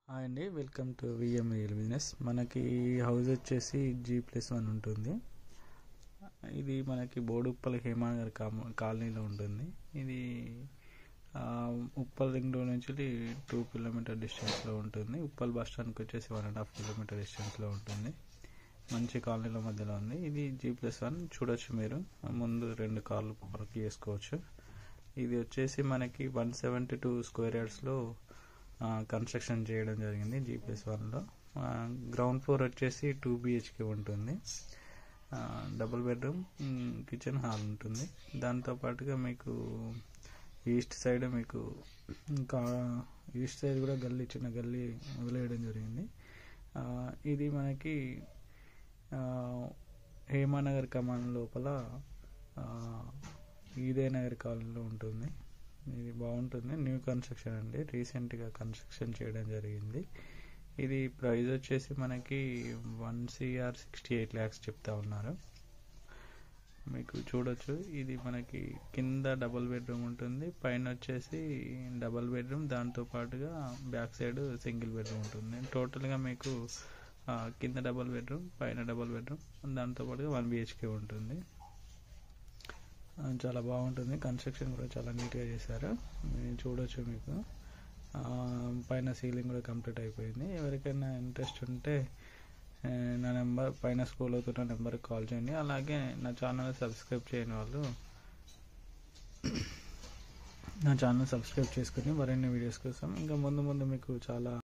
hi అండి welcome to VM real business మనకి house వచ్చేసి జీ ప్లస్ వన్ ఉంటుంది ఇది మనకి బోడుప్పల్ హేమానగర్ కామ కాలనీలో ఉంటుంది ఇది ఆ, ఉప్పల్ రింగ్ రోడ్ నుంచి టూ కిలోమీటర్ డిస్టెన్స్లో ఉంటుంది ఉప్పల్ బస్ స్టాండ్కి వచ్చేసి వన్ అండ్ హాఫ్ కిలోమీటర్ డిస్టెన్స్లో ఉంటుంది మంచి కాలనీల మధ్యలో ఉంది ఇది జీ ప్లస్ వన్ చూడొచ్చు మీరు ముందు రెండు కార్లు పార్క్ చేసుకోవచ్చు ఇది వచ్చేసి మనకి వన్ సెవెంటీ టూ స్క్వేర్ యార్డ్స్లో కన్స్ట్రక్షన్ చేయడం జరిగింది జీ ప్లస్ వన్లో గ్రౌండ్ ఫ్లోర్ వచ్చేసి టూ బిహెచ్కే ఉంటుంది ఆ, డబుల్ బెడ్రూమ్ మ్, కిచెన్ హాల్ ఉంటుంది దాంతో పాటుగా మీకు ఈస్ట్ సైడ్ మీకు ఇంకా ఈస్ట్ సైడ్ కూడా గల్లీ చిన్న గల్లీ వదిలేయడం జరిగింది ఆ, ఇది మనకి ఆ, హేమానగర్ కమాన్ లోపల ఆ, ఈదే నగర్ కాలనీలో ఉంటుంది ఇది బాగుంటుంది న్యూ కన్స్ట్రక్షన్ అండి రీసెంట్గా కన్స్ట్రక్షన్ చేయడం జరిగింది ఇది ప్రైస్ వచ్చేసి మనకి one CR sixty eight lakhs చెప్తా ఉన్నారు మీకు చూడొచ్చు ఇది మనకి కింద డబుల్ బెడ్రూమ్ ఉంటుంది పైన వచ్చేసి డబుల్ బెడ్రూమ్ దాంతో పాటుగా బ్యాక్ సైడ్ సింగిల్ బెడ్రూమ్ ఉంటుంది టోటల్గా మీకు ఆ, కింద డబుల్ బెడ్రూమ్ పైన డబుల్ బెడ్రూమ్ దాంతో పాటుగా వన్ బిహెచ్కే ఉంటుంది ఆ, చాలా బాగుంటుంది కన్స్ట్రక్షన్ కూడా చాలా నీట్గా చేశారు మీరు చూడొచ్చు మీకు ఆ, పైన సీలింగ్ కూడా కంప్లీట్ అయిపోయింది ఎవరికైనా ఇంట్రెస్ట్ ఉంటే ఆ, నా నెంబర్ పైన స్కూల్ అవుతున్న నెంబర్కి కాల్ చేయండి అలాగే నా ఛానల్ సబ్స్క్రైబ్ చేయని వాళ్ళు నా ఛానల్ సబ్స్క్రైబ్ చేసుకుని మరిన్ని వీడియోస్ కోసం ఇంకా ముందు ముందు మీకు చాలా